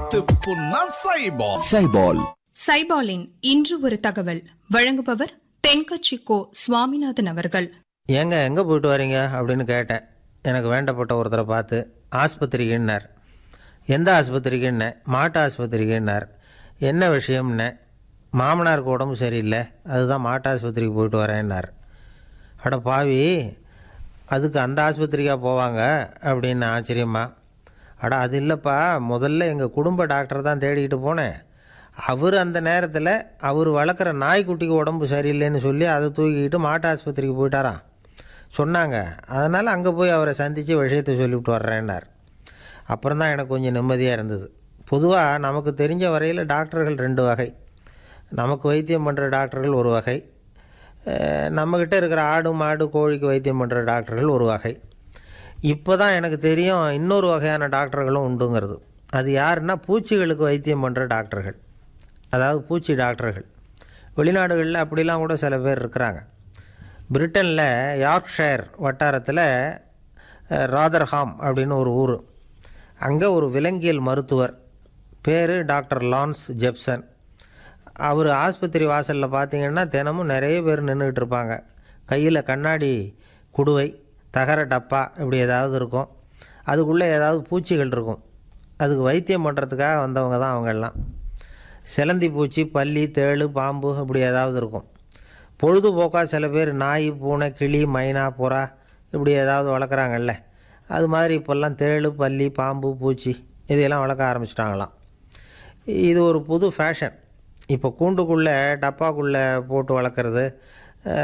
எத்து புண்ணா சைபால் சைபால் சைபாலின் இன்று ஒரு தகவல் வழங்குபவர் தென்கட்சி கோ சுவாமிநாதன் அவர்கள் ஏங்க எங்கே போயிட்டு வரீங்க அப்படின்னு கேட்டேன் எனக்கு வேண்டப்பட்ட ஒருத்தரை பார்த்து ஆஸ்பத்திரிக்குன்னார் எந்த ஆஸ்பத்திரிக்குன்னேன் மாட்டு ஆஸ்பத்திரிக்குன்னார் என்ன விஷயம்னேன் மாமனாருக்கு உடம்பு சரியில்லை அதுதான் மாட்டு ஆஸ்பத்திரிக்கு போயிட்டு வரேன்னார் அட பாவி அதுக்கு அந்த ஆஸ்பத்திரிக்கா போவாங்க அப்படின்னு ஆச்சரியமா அட அது இல்லைப்பா முதல்ல எங்கள் குடும்ப டாக்டர் தான் தேடிக்கிட்டு போனேன் அவர் அந்த நேரத்தில் அவர் வளர்க்குற நாய்க்குட்டிக்கு உடம்பு சரியில்லைன்னு சொல்லி அதை தூக்கிக்கிட்டு மாட்டு ஆஸ்பத்திரிக்கு போயிட்டாராம் சொன்னாங்க அதனால் அங்கே போய் அவரை சந்தித்து விஷயத்தை சொல்லிவிட்டு வர்றேன்னார் அப்புறம் தான் எனக்கு கொஞ்சம் நிம்மதியாக இருந்தது பொதுவாக நமக்கு தெரிஞ்ச வரையில் டாக்டர்கள் ரெண்டு வகை நமக்கு வைத்தியம் பண்ணுற டாக்டர்கள் ஒரு வகை அஹ் நம்மக்கிட்ட இருக்கிற ஆடு மாடு கோழிக்கு வைத்தியம் பண்ணுற டாக்டர்கள் ஒரு வகை இப்போ தான் எனக்கு தெரியும் இன்னொரு வகையான டாக்டர்களும் உண்டுங்கிறது அது யாருன்னா பூச்சிகளுக்கு வைத்தியம் பண்ணுற டாக்டர்கள் அதாவது பூச்சி டாக்டர்கள் வெளிநாடுகளில் அப்படிலாம் கூட சில பேர் இருக்கிறாங்க பிரிட்டனில் யார்க்ஷயர் வட்டாரத்தில் அஹ், ராதர்ஹாம் அப்படின்னு ஒரு ஊர் அங்கே ஒரு விலங்கியல் மருத்துவர் பேர் டாக்டர் லான்ஸ் ஜெப்சன் அவர் ஆஸ்பத்திரி வாசலில் பார்த்தீங்கன்னா தினமும் நிறைய பேர் நின்றுக்கிட்டு இருப்பாங்க கையில் கண்ணாடி குடுவை தகர டப்பா இப்படி ஏதாவது இருக்கும் அதுக்குள்ளே ஏதாவது பூச்சிகள் இருக்கும் அதுக்கு வைத்தியம் பண்ணுறதுக்காக வந்தவங்க தான் அவங்கெல்லாம் சிலந்தி பூச்சி பல்லி தேளு பாம்பு இப்படி ஏதாவது இருக்கும் பொழுதுபோக்காக சில பேர் நாய் பூனை கிளி மைனா புறா இப்படி ஏதாவது வளர்க்குறாங்கல்ல அது மாதிரி இப்போல்லாம் தேளு பல்லி பாம்பு பூச்சி இதையெல்லாம் வளர்க்க ஆரம்பிச்சிட்டாங்களாம் இது ஒரு புது ஃபேஷன் இப்போ கூண்டுக்குள்ளே டப்பாக்குள்ளே போட்டு வளர்க்குறது